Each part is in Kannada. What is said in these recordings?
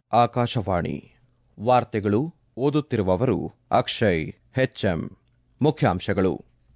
ಆಕಾಶವಾಣಿ ವಾರ್ತೆಗಳು ಓದುತ್ತಿರುವವರು ಅಕ್ಷಯ್ ಹೆಚ್ಎಂ ಮುಖ್ಯಾಂಶಗಳು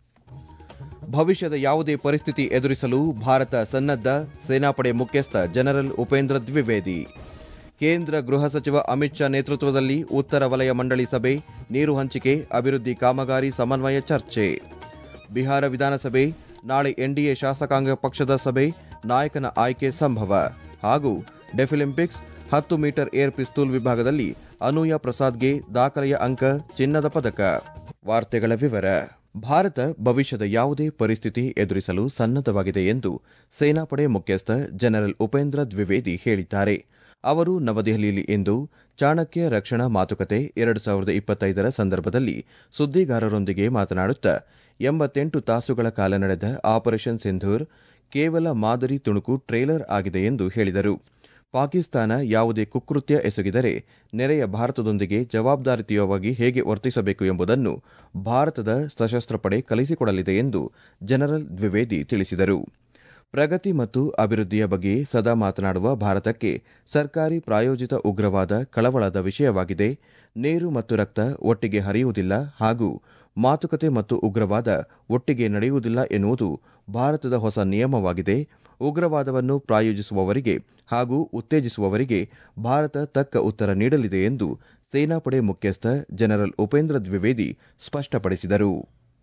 ಭವಿಷ್ಯದ ಯಾವುದೇ ಪರಿಸ್ಥಿತಿ ಎದುರಿಸಲು ಭಾರತ ಸನ್ನದ್ಧ ಸೇನಾಪಡೆ ಮುಖ್ಯಸ್ಥ ಜನರಲ್ ಉಪೇಂದ್ರ ದ್ವಿವೇದಿ ಕೇಂದ್ರ ಗೃಹ ಸಚಿವ ಅಮಿತ್ ಶಾ ನೇತೃತ್ವದಲ್ಲಿ ಉತ್ತರ ವಲಯ ಮಂಡಳಿ ಸಭೆ ನೀರು ಹಂಚಿಕೆ ಅಭಿವೃದ್ಧಿ ಕಾಮಗಾರಿ ಸಮನ್ವಯ ಚರ್ಚೆ ಬಿಹಾರ ವಿಧಾನಸಭೆ ನಾಳೆ ಎನ್ಡಿಎ ಶಾಸಕಾಂಗ ಪಕ್ಷದ ಸಭೆ ನಾಯಕನ ಆಯ್ಕೆ ಸಂಭವ ಹಾಗೂ ಡೆಫಿಲಿಂಪಿಕ್ಸ್ ಹತ್ತು ಮೀಟರ್ ಏರ್ ಪಿಸ್ತೂಲ್ ವಿಭಾಗದಲ್ಲಿ ಅನೂಯ ಪ್ರಸಾದ್ಗೆ ದಾಖಲೆಯ ಅಂಕ ಚಿನ್ನದ ಪದಕ ವಾರ್ತೆಗಳ ವಿವರ ಭಾರತ ಭವಿಷ್ಯದ ಯಾವುದೇ ಪರಿಸ್ಥಿತಿ ಎದುರಿಸಲು ಸನ್ನದ್ದವಾಗಿದೆ ಎಂದು ಸೇನಾಪಡೆ ಮುಖ್ಯಸ್ಥ ಜನರಲ್ ಉಪೇಂದ್ರ ದ್ವಿವೇದಿ ಹೇಳಿದ್ದಾರೆ ಅವರು ನವದೆಹಲಿಯಲ್ಲಿ ಇಂದು ಚಾಣಕ್ಯ ರಕ್ಷಣಾ ಮಾತುಕತೆ ಎರಡು ಸಾವಿರದ ಇಪ್ಪತ್ತೈದರ ಸಂದರ್ಭದಲ್ಲಿ ಸುದ್ದಿಗಾರರೊಂದಿಗೆ ಮಾತನಾಡುತ್ತಾ ಎಂಬತ್ತೆಂಟು ತಾಸುಗಳ ಕಾಲ ನಡೆದ ಆಪರೇಷನ್ ಸಿಂಧೂರ್ ಕೇವಲ ಮಾದರಿ ತುಣುಕು ಟ್ರೇಲರ್ ಆಗಿದೆ ಎಂದು ಹೇಳಿದರು ಪಾಕಿಸ್ತಾನ ಯಾವುದೇ ಕುಕೃತ್ಯ ಎಸಗಿದರೆ ನೆರೆಯ ಭಾರತದೊಂದಿಗೆ ಜವಾಬ್ದಾರಿಯುತವಾಗಿ ಹೇಗೆ ವರ್ತಿಸಬೇಕು ಎಂಬುದನ್ನು ಭಾರತದ ಸಶಸ್ತ್ರ ಪಡೆ ಕಲಿಸಿಕೊಡಲಿದೆ ಎಂದು ಜನರಲ್ ದ್ವಿವೇದಿ ತಿಳಿಸಿದರು ಪ್ರಗತಿ ಮತ್ತು ಅಭಿವೃದ್ಧಿಯ ಬಗ್ಗೆ ಸದಾ ಮಾತನಾಡುವ ಭಾರತಕ್ಕೆ ಸರ್ಕಾರಿ ಪ್ರಾಯೋಜಿತ ಉಗ್ರವಾದ ಕಳವಳದ ವಿಷಯವಾಗಿದೆ ನೀರು ಮತ್ತು ರಕ್ತ ಒಟ್ಟಿಗೆ ಹರಿಯುವುದಿಲ್ಲ ಹಾಗೂ ಮಾತುಕತೆ ಮತ್ತು ಉಗ್ರವಾದ ಒಟ್ಟಿಗೆ ನಡೆಯುವುದಿಲ್ಲ ಎನ್ನುವುದು ಭಾರತದ ಹೊಸ ನಿಯಮವಾಗಿದೆ ಉಗ್ರವಾದವನ್ನು ಪ್ರಾಯೋಜಿಸುವವರಿಗೆ ಹಾಗೂ ಉತ್ತೇಜಿಸುವವರಿಗೆ ಭಾರತ ತಕ್ಕ ಉತ್ತರ ನೀಡಲಿದೆ ಎಂದು ಸೇನಾಪಡೆ ಮುಖ್ಯಸ್ಥ ಜನರಲ್ ಉಪೇಂದ್ರ ದ್ವಿವೇದಿ ಸ್ಪಷ್ಟಪಡಿಸಿದರು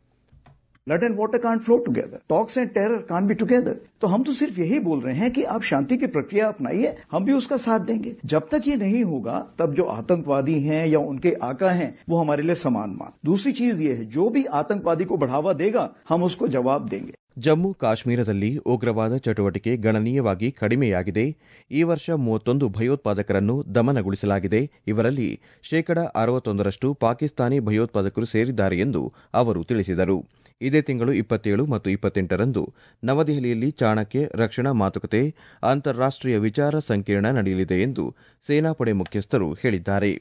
blood and water can't flow together talks and terror can't be together तो हम तो सिर्फ यही बोल रहे हैं कि आप शांति की प्रक्रिया अपनाइए हम भी उसका साथ देंगे जब तक ये नहीं होगा तब जो आतंकवादी हैं या उनके आका हैं वो हमारे लिए समान मान दूसरी चीज ये है जो भी आतंकवादी को बढ़ावा देगा हम उसको जवाब देंगे ಜಮ್ಮು ಕಾಶ್ಮೀರದಲ್ಲಿ ಉಗ್ರವಾದ ಚಟುವಟಿಕೆ ಗಣನೀಯವಾಗಿ ಕಡಿಮೆಯಾಗಿದೆ ಈ ವರ್ಷ ಮೂವತ್ತೊಂದು ಭಯೋತ್ಪಾದಕರನ್ನು ದಮನಗೊಳಿಸಲಾಗಿದೆ ಇವರಲ್ಲಿ ಶೇಕಡಾ ಅರವತ್ತೊಂದರಷ್ಟು ಪಾಕಿಸ್ತಾನಿ ಭಯೋತ್ಪಾದಕರು ಸೇರಿದ್ದಾರೆ ಎಂದು ಅವರು ತಿಳಿಸಿದರು ಇದೇ ತಿಂಗಳು ಇಪ್ಪತ್ತೇಳು ಮತ್ತು ಇಪ್ಪತ್ತೆಂಟರಂದು ನವದೆಹಲಿಯಲ್ಲಿ ಚಾಣಕ್ಯ ರಕ್ಷಣಾ ಮಾತುಕತೆ ಅಂತಾರಾಷ್ಟೀಯ ವಿಚಾರ ಸಂಕಿರಣ ನಡೆಯಲಿದೆ ಎಂದು ಸೇನಾಪಡೆ ಮುಖ್ಯಸ್ಥರು ಹೇಳಿದ್ದಾರೆ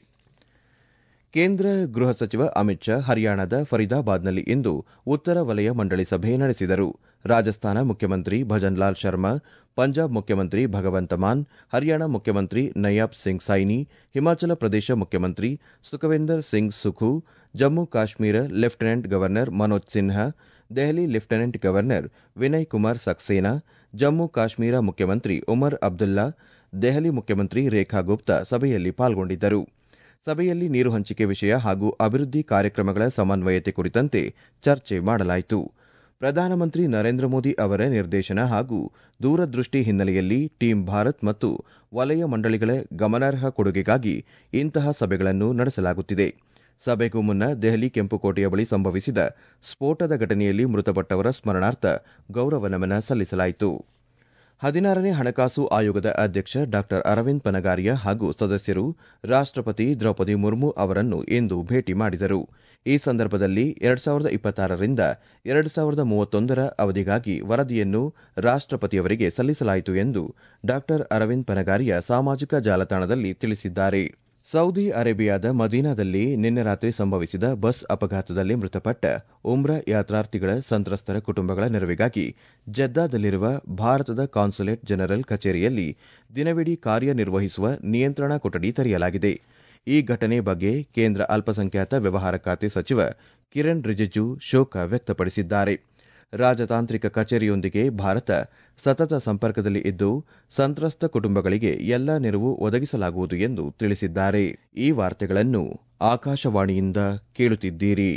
ಕೇಂದ್ರ ಗೃಹ ಸಚಿವ ಅಮಿತ್ ಶಾ ಹರಿಯಾಣದ ಫರೀದಾಬಾದ್ನಲ್ಲಿ ಇಂದು ಉತ್ತರ ವಲಯ ಮಂಡಳಿ ಸಭೆ ನಡೆಸಿದರು ರಾಜಸ್ಥಾನ ಮುಖ್ಯಮಂತ್ರಿ ಭಜನ್ಲಾಲ್ ಶರ್ಮಾ ಪಂಜಾಬ್ ಮುಖ್ಯಮಂತ್ರಿ ಭಗವಂತ ಮಾನ್ ಹರಿಯಾಣ ಮುಖ್ಯಮಂತ್ರಿ ನಯಾಬ್ ಸಿಂಗ್ ಸೈನಿ ಹಿಮಾಚಲ ಪ್ರದೇಶ ಮುಖ್ಯಮಂತ್ರಿ Sukhvinder Singh Sukhu Jammu Kashmir lieutenant governor Manoj Sinha Delhi lieutenant governor Vinay Kumar Saxena Jammu Kashmir ಮುಖ್ಯಮಂತ್ರಿ ಉಮರ್ ಅಬ್ದುಲ್ಲಾ ದೆಹಲಿ ಮುಖ್ಯಮಂತ್ರಿ ರೇಖಾ ಗುಪ್ತಾ ಸಭೆಯಲ್ಲಿ ಪಾಲ್ಗೊಂಡಿದ್ದರು ಸಭೆಯಲ್ಲಿ ನೀರು ಹಂಚಿಕೆ ವಿಷಯ ಹಾಗೂ ಅಭಿವೃದ್ಧಿ ಕಾರ್ಯಕ್ರಮಗಳ ಸಮನ್ವಯತೆ ಕುರಿತಂತೆ ಚರ್ಚೆ ಮಾಡಲಾಯಿತು ಪ್ರಧಾನಮಂತ್ರಿ ನರೇಂದ್ರ ಮೋದಿ ಅವರ ನಿರ್ದೇಶನ ಹಾಗೂ ದೂರದೃಷ್ಟಿ ಹಿನ್ನೆಲೆಯಲ್ಲಿ ಟೀಂ ಭಾರತ್ ಮತ್ತು ವಲಯ ಮಂಡಳಿಗಳ ಗಮನಾರ್ಹ ಕೊಡುಗೆಗಾಗಿ ಇಂತಹ ಸಭೆಗಳನ್ನು ನಡೆಸಲಾಗುತ್ತಿದೆ ಸಭೆಗೂ ಮುನ್ನ ದೆಹಲಿ ಕೆಂಪುಕೋಟೆಯ ಬಳಿ ಸಂಭವಿಸಿದ ಸ್ಫೋಟದ ಘಟನೆಯಲ್ಲಿ ಮೃತಪಟ್ಟವರ ಸ್ಮರಣಾರ್ಥ ಗೌರವ ನಮನ ಸಲ್ಲಿಸಲಾಯಿತು ಹದಿನಾರನೇ ಹಣಕಾಸು ಆಯೋಗದ ಅಧ್ಯಕ್ಷ ಡಾ ಅರವಿಂದ್ ಪನಗಾರಿಯಾ ಹಾಗೂ ಸದಸ್ಯರು ರಾಷ್ಟಪತಿ ದ್ರೌಪದಿ ಮುರ್ಮು ಅವರನ್ನು ಇಂದು ಭೇಟಿ ಮಾಡಿದರು ಈ ಸಂದರ್ಭದಲ್ಲಿ ಎರಡು ಸಾವಿರದ ಇಪ್ಪತ್ತಾರರಿಂದ ಎರಡು ಸಾವಿರದ ಮೂವತ್ತೊಂದರ ಅವಧಿಗಾಗಿ ವರದಿಯನ್ನು ರಾಷ್ಟಪತಿಯವರಿಗೆ ಸಲ್ಲಿಸಲಾಯಿತು ಎಂದು ಡಾ ಅರವಿಂದ್ ಪನಗಾರಿಯಾ ಸಾಮಾಜಿಕ ಜಾಲತಾಣದಲ್ಲಿ ತಿಳಿಸಿದ್ದಾರೆ ಸೌದಿ ಅರೇಬಿಯಾದ ಮದೀನಾದಲ್ಲಿ ನಿನ್ನೆ ರಾತ್ರಿ ಸಂಭವಿಸಿದ ಬಸ್ ಅಪಘಾತದಲ್ಲಿ ಮೃತಪಟ್ಟ ಉಮ್ರಾ ಯಾತ್ರಾರ್ಥಿಗಳ ಸಂತ್ರಸ್ತರ ಕುಟುಂಬಗಳ ನೆರವಿಗಾಗಿ ಜದ್ದಾದಲ್ಲಿರುವ ಭಾರತದ ಕಾನ್ಸುಲೇಟ್ ಜನರಲ್ ಕಚೇರಿಯಲ್ಲಿ ದಿನವಿಡೀ ಕಾರ್ಯನಿರ್ವಹಿಸುವ ನಿಯಂತ್ರಣ ಕೊಠಡಿ ತೆರೆಯಲಾಗಿದೆ ಈ ಘಟನೆ ಬಗ್ಗೆ ಕೇಂದ್ರ ಅಲ್ಪಸಂಖ್ಯಾತ ವ್ಯವಹಾರ ಖಾತೆ ಸಚಿವ ಕಿರಣ್ ರಿಜಿಜು ಶೋಕ ವ್ಯಕ್ತಪಡಿಸಿದ್ದಾರೆ ರಾಜತಾಂತ್ರಿಕ ಕಚೇರಿಯೊಂದಿಗೆ ಭಾರತ ಸತತ ಸಂಪರ್ಕದಲ್ಲಿ ಇದ್ದು ಸಂತ್ರಸ್ತ ಕುಟುಂಬಗಳಿಗೆ ಎಲ್ಲ ನೆರವು ಒದಗಿಸಲಾಗುವುದು ಎಂದು ತಿಳಿಸಿದ್ದಾರೆ ಈ ವಾರ್ತೆಗಳನ್ನು ಆಕಾಶವಾಣಿಯಿಂದ ಕೇಳುತ್ತಿದ್ದೀರಿ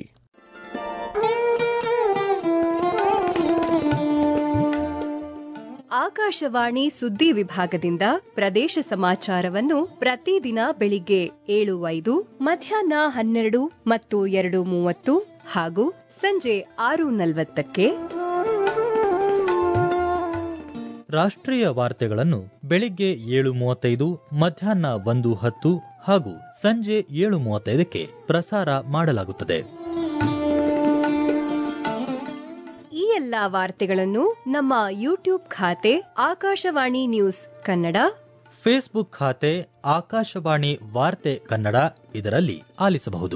ಆಕಾಶವಾಣಿ ಸುದ್ದಿ ವಿಭಾಗದಿಂದ ಪ್ರದೇಶ ಸಮಾಚಾರವನ್ನು ಪ್ರತಿದಿನ ಬೆಳಿಗ್ಗೆ ಏಳು ಐದು ಮಧ್ಯಾಹ್ನ ಹನ್ನೆರಡು ಮತ್ತು ಎರಡು ಮೂವತ್ತು ಹಾಗೂ ಸಂಜೆ ಆರು ನಲವತ್ತಕ್ಕೆ ರಾಷ್ಟ್ರೀಯ ವಾರ್ತೆಗಳನ್ನು ಬೆಳಿಗ್ಗೆ ಏಳು ಮೂವತ್ತೈದು ಮಧ್ಯಾಹ್ನ ಒಂದು ಹತ್ತು ಹಾಗೂ ಸಂಜೆ ಏಳು ಮೂವತ್ತೈದಕ್ಕೆ ಪ್ರಸಾರ ಮಾಡಲಾಗುತ್ತದೆ ಈ ಎಲ್ಲಾ ವಾರ್ತೆಗಳನ್ನು ನಮ್ಮ ಯೂಟ್ಯೂಬ್ ಖಾತೆ ಆಕಾಶವಾಣಿ ನ್ಯೂಸ್ ಕನ್ನಡ ಫೇಸ್ಬುಕ್ ಖಾತೆ ಆಕಾಶವಾಣಿ ವಾರ್ತೆ ಕನ್ನಡ ಇದರಲ್ಲಿ ಆಲಿಸಬಹುದು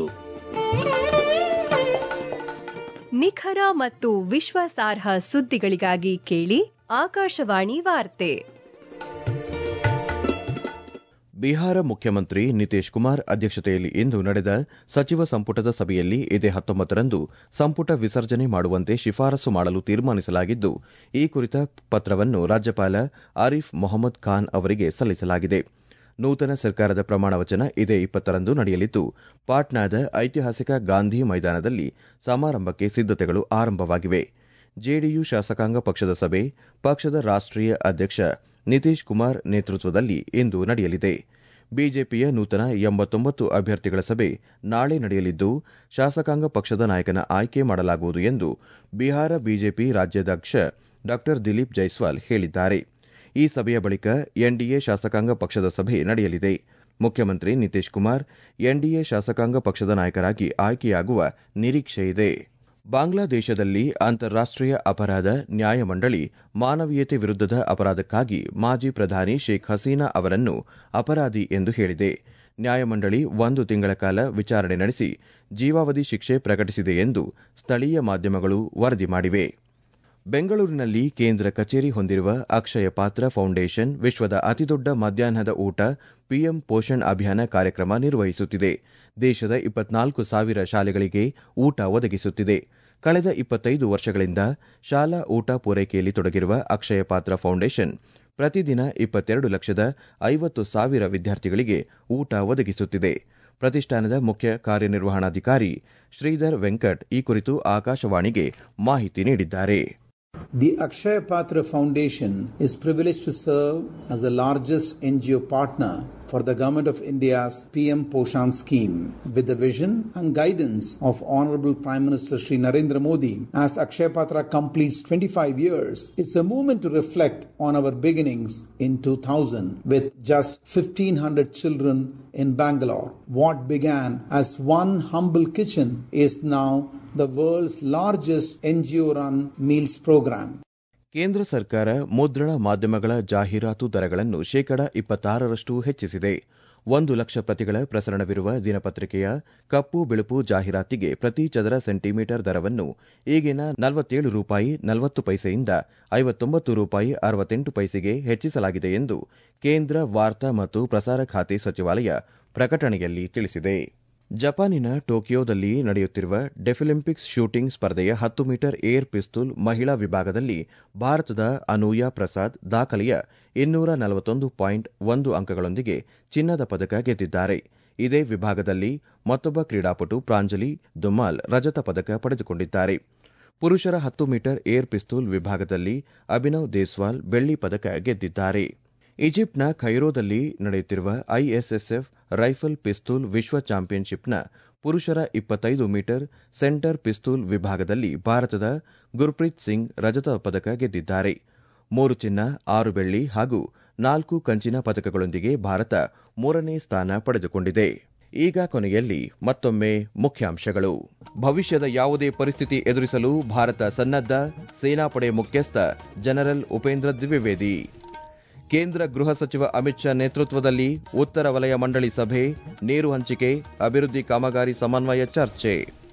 ನಿಖರ ಮತ್ತು ವಿಶ್ವಾಸಾರ್ಹ ಸುದ್ದಿಗಳಿಗಾಗಿ ಕೇಳಿ ಆಕಾಶವಾಣಿ ವಾರ್ತೆ ಬಿಹಾರ ಮುಖ್ಯಮಂತ್ರಿ ನಿತೀಶ್ ಕುಮಾರ್ ಅಧ್ಯಕ್ಷತೆಯಲ್ಲಿ ಇಂದು ನಡೆದ ಸಚಿವ ಸಂಪುಟದ ಸಭೆಯಲ್ಲಿ ಇದೇ ಹತ್ತೊಂಬತ್ತರಂದು ಸಂಪುಟ ವಿಸರ್ಜನೆ ಮಾಡುವಂತೆ ಶಿಫಾರಸು ಮಾಡಲು ತೀರ್ಮಾನಿಸಲಾಗಿದ್ದು ಈ ಕುರಿತ ಪತ್ರವನ್ನು ರಾಜ್ಯಪಾಲ ಆರಿಫ್ ಮೊಹಮ್ಮದ್ ಖಾನ್ ಅವರಿಗೆ ಸಲ್ಲಿಸಲಾಗಿದೆ ನೂತನ ಸರ್ಕಾರದ ಪ್ರಮಾಣ ವಚನ ಇದೇ ಇಪ್ಪತ್ತರಂದು ನಡೆಯಲಿದ್ದು ಪಾಟ್ನಾದ ಐತಿಹಾಸಿಕ ಗಾಂಧಿ ಮೈದಾನದಲ್ಲಿ ಸಮಾರಂಭಕ್ಕೆ ಸಿದ್ದತೆಗಳು ಆರಂಭವಾಗಿವೆ ಜೆಡಿಯು ಶಾಸಕಾಂಗ ಪಕ್ಷದ ಸಭೆ ಪಕ್ಷದ ರಾಷ್ಟೀಯ ಅಧ್ಯಕ್ಷ ನಿತೀಶ್ ಕುಮಾರ್ ನೇತೃತ್ವದಲ್ಲಿ ಇಂದು ನಡೆಯಲಿದೆ ಬಿಜೆಪಿಯ ನೂತನ ಎಂಬತ್ತೊಂಬತ್ತು ಅಭ್ಯರ್ಥಿಗಳ ಸಭೆ ನಾಳೆ ನಡೆಯಲಿದ್ದು ಶಾಸಕಾಂಗ ಪಕ್ಷದ ನಾಯಕನ ಆಯ್ಕೆ ಮಾಡಲಾಗುವುದು ಎಂದು ಬಿಹಾರ ಬಿಜೆಪಿ ರಾಜ್ಯಾಧ್ಯಕ್ಷ ಡಾ ದಿಲೀಪ್ ಜೈಸ್ವಾಲ್ ಹೇಳಿದ್ದಾರೆ ಈ ಸಭೆಯ ಬಳಿಕ ಎನ್ಡಿಎ ಶಾಸಕಾಂಗ ಪಕ್ಷದ ಸಭೆ ನಡೆಯಲಿದೆ ಮುಖ್ಯಮಂತ್ರಿ ನಿತೀಶ್ ಕುಮಾರ್ ಎನ್ಡಿಎ ಶಾಸಕಾಂಗ ಪಕ್ಷದ ನಾಯಕರಾಗಿ ಆಯ್ಕೆಯಾಗುವ ನಿರೀಕ್ಷೆಯಿದೆ ಬಾಂಗ್ಲಾದೇಶದಲ್ಲಿ ಅಂತಾರಾಷ್ಟೀಯ ಅಪರಾಧ ನ್ಯಾಯಮಂಡಳಿ ಮಾನವೀಯತೆ ವಿರುದ್ದದ ಅಪರಾಧಕ್ಕಾಗಿ ಮಾಜಿ ಪ್ರಧಾನಿ ಶೇಖ್ ಹಸೀನಾ ಅವರನ್ನು ಅಪರಾಧಿ ಎಂದು ಹೇಳಿದೆ ನ್ಯಾಯಮಂಡಳಿ ಒಂದು ತಿಂಗಳ ಕಾಲ ವಿಚಾರಣೆ ನಡೆಸಿ ಜೀವಾವಧಿ ಶಿಕ್ಷೆ ಪ್ರಕಟಿಸಿದೆ ಎಂದು ಸ್ಥಳೀಯ ಮಾಧ್ಯಮಗಳು ವರದಿ ಮಾಡಿವೆ ಬೆಂಗಳೂರಿನಲ್ಲಿ ಕೇಂದ್ರ ಕಚೇರಿ ಹೊಂದಿರುವ ಅಕ್ಷಯ ಪಾತ್ರ ಫೌಂಡೇಶನ್ ವಿಶ್ವದ ಅತಿದೊಡ್ಡ ಮಧ್ಯಾಹ್ನದ ಊಟ ಪಿಎಂ ಪೋಷಣ್ ಅಭಿಯಾನ ಕಾರ್ಯಕ್ರಮ ನಿರ್ವಹಿಸುತ್ತಿದೆ ದೇಶದ ಇಪ್ಪತ್ನಾಲ್ಕು ಸಾವಿರ ಶಾಲೆಗಳಿಗೆ ಊಟ ಒದಗಿಸುತ್ತಿದೆ ಕಳೆದ ಇಪ್ಪತ್ತೈದು ವರ್ಷಗಳಿಂದ ಶಾಲಾ ಊಟ ಪೂರೈಕೆಯಲ್ಲಿ ತೊಡಗಿರುವ ಅಕ್ಷಯ ಪಾತ್ರ ಫೌಂಡೇಶನ್ ಪ್ರತಿದಿನ ಇಪ್ಪತ್ತೆರಡು ಲಕ್ಷದ ಐವತ್ತು ಸಾವಿರ ವಿದ್ಯಾರ್ಥಿಗಳಿಗೆ ಊಟ ಒದಗಿಸುತ್ತಿದೆ ಪ್ರತಿಷ್ಠಾನದ ಮುಖ್ಯ ಕಾರ್ಯನಿರ್ವಹಣಾಧಿಕಾರಿ ಶ್ರೀಧರ್ ವೆಂಕಟ್ ಈ ಕುರಿತು ಆಕಾಶವಾಣಿಗೆ ಮಾಹಿತಿ ನೀಡಿದ್ದಾರೆ The Akshaya Patra Foundation is privileged to serve as the largest NGO partner for the Government of India's PM Poshan scheme. With the vision and guidance of Honorable Prime Minister Sri Narendra Modi, as Akshaya Patra completes 25 years, it's a moment to reflect on our beginnings in 2000 with just 1500 children in Bangalore. What began as one humble kitchen is now the world's largest NGO run meals program. ಕೇಂದ್ರ ಸರ್ಕಾರ ಮುದ್ರಣ ಮಾಧ್ಯಮಗಳ ಜಾಹೀರಾತು ದರಗಳನ್ನು ಶೇಕಡ ಇಪ್ಪತ್ತಾರರಷ್ಟು ಹೆಚ್ಚಿಸಿದೆ ಒಂದು ಲಕ್ಷ ಪ್ರತಿಗಳ ಪ್ರಸರಣವಿರುವ ದಿನಪತ್ರಿಕೆಯ ಕಪ್ಪು ಬಿಳುಪು ಜಾಹೀರಾತಿಗೆ ಪ್ರತಿ ಚದರ ಸೆಂಟಿಮೀಟರ್ ದರವನ್ನು ಈಗಿನ ನಲವತ್ತೇಳು ರೂಪಾಯಿ ನಲವತ್ತು ಪೈಸೆಯಿಂದ ಐವತ್ತೊಂಬತ್ತು ರೂಪಾಯಿ ಅರವತ್ತೆಂಟು ಪೈಸೆಗೆ ಹೆಚ್ಚಿಸಲಾಗಿದೆ ಎಂದು ಕೇಂದ್ರ ವಾರ್ತಾ ಮತ್ತು ಪ್ರಸಾರ ಖಾತೆ ಸಚಿವಾಲಯ ಪ್ರಕಟಣೆಯಲ್ಲಿ ತಿಳಿಸಿದೆ ಜಪಾನಿನ ಟೋಕಿಯೋದಲ್ಲಿ ನಡೆಯುತ್ತಿರುವ ಡೆಫಿಲಿಂಪಿಕ್ಸ್ ಶೂಟಿಂಗ್ ಸ್ಪರ್ಧೆಯ ಹತ್ತು ಮೀಟರ್ ಏರ್ ಪಿಸ್ತೂಲ್ ಮಹಿಳಾ ವಿಭಾಗದಲ್ಲಿ ಭಾರತದ ಅನೂಯಾ ಪ್ರಸಾದ್ ದಾಖಲೆಯ ಇನ್ನೂರ ನಲವತ್ತೊಂದು ಪಾಯಿಂಟ್ ಒಂದು ಅಂಕಗಳೊಂದಿಗೆ ಚಿನ್ನದ ಪದಕ ಗೆದ್ದಿದ್ದಾರೆ ಇದೇ ವಿಭಾಗದಲ್ಲಿ ಮತ್ತೊಬ್ಬ ಕ್ರೀಡಾಪಟು ಪ್ರಾಂಜಲಿ ದುಮಾಲ್ ರಜತ ಪದಕ ಪಡೆದುಕೊಂಡಿದ್ದಾರೆ ಪುರುಷರ ಹತ್ತು ಮೀಟರ್ ಏರ್ ಪಿಸ್ತೂಲ್ ವಿಭಾಗದಲ್ಲಿ ಅಭಿನವ್ ದೇಸ್ವಾಲ್ ಬೆಳ್ಳಿ ಪದಕ ಗೆದ್ದಿದ್ದಾರೆ ಈಜಿಪ್ಟ್ನ ಖೈರೋದಲ್ಲಿ ನಡೆಯುತ್ತಿರುವ ಐಎಸ್ಎಸ್ಎಫ್ ರೈಫಲ್ ಪಿಸ್ತೂಲ್ ವಿಶ್ವ ಚಾಂಪಿಯನ್ಶಿಪ್ನ ಪುರುಷರ ಇಪ್ಪತ್ತೈದು ಮೀಟರ್ ಸೆಂಟರ್ ಪಿಸ್ತೂಲ್ ವಿಭಾಗದಲ್ಲಿ ಭಾರತದ ಗುರ್ಪ್ರೀತ್ ಸಿಂಗ್ ರಜತ ಪದಕ ಗೆದ್ದಿದ್ದಾರೆ ಮೂರು ಚಿನ್ನ ಆರು ಬೆಳ್ಳಿ ಹಾಗೂ ನಾಲ್ಕು ಕಂಚಿನ ಪದಕಗಳೊಂದಿಗೆ ಭಾರತ ಮೂರನೇ ಸ್ಥಾನ ಪಡೆದುಕೊಂಡಿದೆ ಈಗ ಕೊನೆಯಲ್ಲಿ ಮತ್ತೊಮ್ಮೆ ಮುಖ್ಯಾಂಶಗಳು ಭವಿಷ್ಯದ ಯಾವುದೇ ಪರಿಸ್ಥಿತಿ ಎದುರಿಸಲು ಭಾರತ ಸನ್ನದ್ಧ ಸೇನಾಪಡೆ ಮುಖ್ಯಸ್ಥ ಜನರಲ್ ಉಪೇಂದ್ರ ದ್ವಿವೇದಿ ಕೇಂದ್ರ ಗೃಹ ಸಚಿವ ಅಮಿತ್ ಶಾ ನೇತೃತ್ವದಲ್ಲಿ ಉತ್ತರ ವಲಯ ಮಂಡಳಿ ಸಭೆ ನೀರು ಹಂಚಿಕೆ ಅಭಿವೃದ್ಧಿ ಕಾಮಗಾರಿ ಸಮನ್ವಯ ಚರ್ಚೆ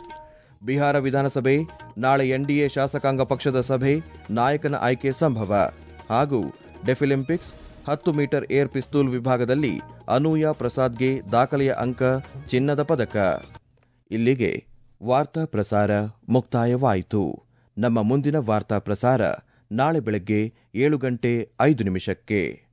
ಬಿಹಾರ ವಿಧಾನಸಭೆ ನಾಳೆ ಎನ್ಡಿಎ ಶಾಸಕಾಂಗ ಪಕ್ಷದ ಸಭೆ ನಾಯಕನ ಆಯ್ಕೆ ಸಂಭವ ಹಾಗೂ ಡೆಫಿಲಿಂಪಿಕ್ಸ್ ಹತ್ತು ಮೀಟರ್ ಏರ್ ಪಿಸ್ತೂಲ್ ವಿಭಾಗದಲ್ಲಿ ಅನೂಯಾ ಪ್ರಸಾದ್ಗೆ ದಾಖಲೆಯ ಅಂಕ ಚಿನ್ನದ ಪದಕ ಇಲ್ಲಿಗೆ ವಾರ್ತಾ ಪ್ರಸಾರ ಮುಕ್ತಾಯವಾಯಿತು ನಮ್ಮ ಮುಂದಿನ ವಾರ್ತಾ ಪ್ರಸಾರ ನಾಳೆ ಬೆಳಗ್ಗೆ ಏಳು ಗಂಟೆ ಐದು ನಿಮಿಷಕ್ಕೆ